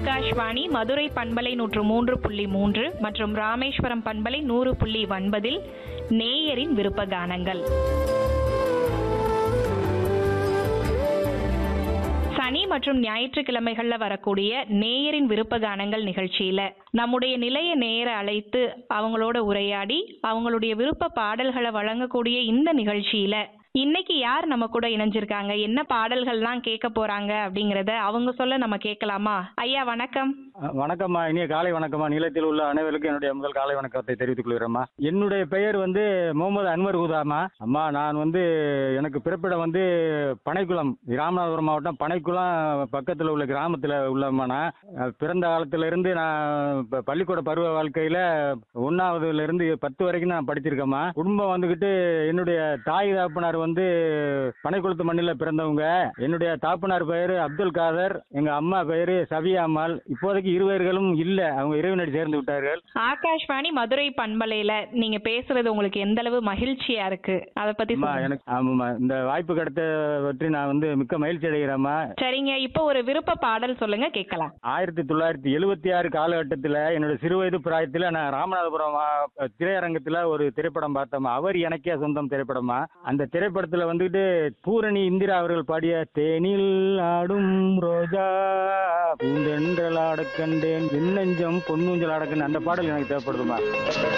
ஆகாஷ்வாணி மதுரை பண்பலை நூற்று மூன்று புள்ளி மூன்று மற்றும் ராமேஸ்வரம் பண்பலை நூறு புள்ளி ஒன்பதில் நேயரின் விருப்ப கானங்கள் சனி மற்றும் ஞாயிற்றுக்கிழமைகள்ல வரக்கூடிய நேயரின் விருப்ப கானங்கள் நிகழ்ச்சியில நம்முடைய நிலைய நேயரை அழைத்து அவங்களோட உரையாடி அவங்களுடைய விருப்ப பாடல்களை வழங்கக்கூடிய இந்த நிகழ்ச்சியில இன்னைக்கு யார் நம்ம கூட இணைஞ்சிருக்காங்க என்ன பாடல்கள்லாம் கேட்க போறாங்க அப்படிங்கறத அவங்க சொல்ல நம்ம கேட்கலாமா ஐயா வணக்கம் அஹ் வணக்கம்மா இனிய காலை வணக்கம்மா நிலத்தில் உள்ள அனைவருக்கும் என்னுடைய முதல் காலை வணக்கத்தை தெரிவித்துக் கொள்கிறேம்மா என்னுடைய பெயர் வந்து முகமது அன்வர் ஹுதாமா அம்மா நான் வந்து எனக்கு பிறப்பிடம் வந்து பனைக்குளம் ராமநாதபுரம் மாவட்டம் பனைக்குளம் பக்கத்தில் உள்ள கிராமத்தில் உள்ளம்மா நான் அஹ் பிறந்த காலத்துல இருந்து நான் ப- பள்ளிக்கூட பருவ வாழ்க்கையில ஒன்னாவதுல இருந்து பத்து வரைக்கும் நான் படிச்சிருக்கேம்மா குடும்பம் வந்துகிட்டு என்னுடைய தாய் தாப்பனார் வந்து பனைக்குளத்து மண்ணில் பிறந்தவங்க என்னுடைய தாப்பனார் பெயர் அப்துல் காதர் எங்க அம்மா பெயர் சபியா அம்மாள் இப்போதைக்கு இருவர்களும் இல்ல அவங்க இறைவனடி சேர்ந்து விட்டார்கள் ஆகாஷ்வாணி மதுரை பண்பலையில நீங்க பேசுறது உங்களுக்கு எந்த அளவு மகிழ்ச்சியா இருக்கு அத பத்தி அம்மா சொல்லுங்க. எனக்கு ஆமாம்மா இந்த வாய்ப்பு கிடைத்த பற்றி நான் வந்து மிக்க மகிழ்ச்சி அடைகிறேம்மா சரிங்க இப்போ ஒரு விருப்ப பாடல் சொல்லுங்க கேட்கலாம் ஆயிரத்தி தொள்ளாயிரத்தி எழுபத்தி ஆறு காலகட்டத்தில் என்னோட சிறுவயது பிராயத்தில் நான் ராமநாதபுரம் ஆ, திரையரங்கத்தில் ஒரு திரைப்படம் பார்த்தோம் அவர் எனக்கே சொந்தம் திரைப்படமா அந்த திரைப்படத்தில் வந்துட்டு பூரணி இந்திரா அவர்கள் பாடிய தேனில் ஆடும் ரோஜா பூந்தென்றல் ஆடக் கண்டேன் விண்ணஞ்சம் பொன்னூஞ்சல் ஆடக்கண்டு அந்த பாடல் எனக்கு தேவைப்படுதுமா